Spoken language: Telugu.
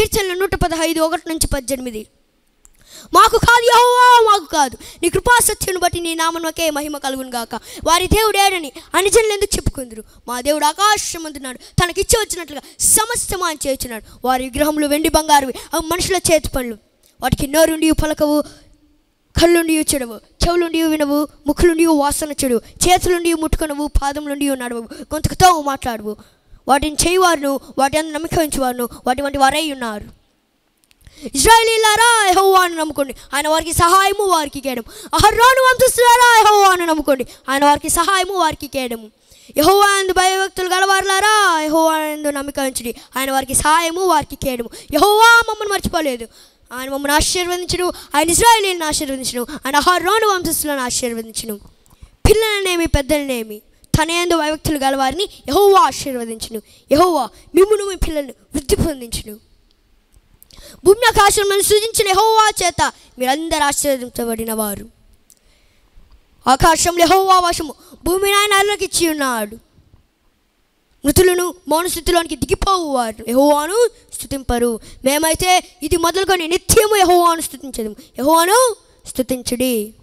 కీర్తనలు నూట పదహైదు ఒకటి నుంచి పద్దెనిమిది మాకు కాదు యెహోవా మాకు కాదు నీ కృపా సత్యను బట్టి నీ నామనకే మహిమ కలుగును గాక వారి దేవుడు ఏడని అనిజనులు ఎందుకు చెప్పుకుందరు మా దేవుడు ఆకాశం అందున్నాడు తనకిచ్చి వచ్చినట్లుగా సమస్తం ఆయన చేస్తున్నాడు వారి విగ్రహములు వెండి బంగారువి అవి మనుషుల చేతి పనులు వాటికి నోరుండి పలకవు కళ్ళుండి చెడవు చెవులుండి వినవు ముక్కులుండి వాసన చెడు చేతులుండి ముట్టుకొనవు పాదములుండి నడవవు గొంతుకుతో మాట్లాడవు వాటిని చేయవారును వాటి అందు నమ్మకించేవారును వాటి వంటి వారై ఉన్నారు ఇజ్రాయలీలారా యెహోవాను నమ్ముకోండి ఆయన వారికి సహాయము వారికి కేయడం అహర్రోను వంశస్థులారా యెహోవాను నమ్ముకోండి ఆయన వారికి సహాయము వారికి కేయడము యహోవాందు భయభక్తులు గలవారులారా యహోవాందు నమ్మిక ఉంచుడి ఆయన వారికి సహాయము వారికి కేయడము యహోవా మమ్మల్ని మర్చిపోలేదు ఆయన మమ్మల్ని ఆశీర్వదించును ఆయన ఇజ్రాయలీని ఆశీర్వదించును ఆయన అహర్రోను వంశస్థులను ఆశీర్వదించును పిల్లలనేమి పెద్దలనేమి తన ఎందు భయభక్తులు గలవారిని యహోవా ఆశీర్వదించును యహోవా మిమ్మును మీ పిల్లలను వృద్ధి పొందించును భూమి ఆకాశములను సృజించిన యెహోవా చేత మీరందరూ ఆశీర్వదించబడిన వారు ఆకాశంలో యెహోవా వశము భూమిని ఆయన అల్లకిచ్చి ఉన్నాడు మృతులను మౌనస్థితిలోనికి దిగిపోవు వారు యెహోవాను స్థుతింపరు మేమైతే ఇది మొదలుకొని నిత్యము యెహోవాను స్థుతించదు యెహోవాను స్థుతించుడి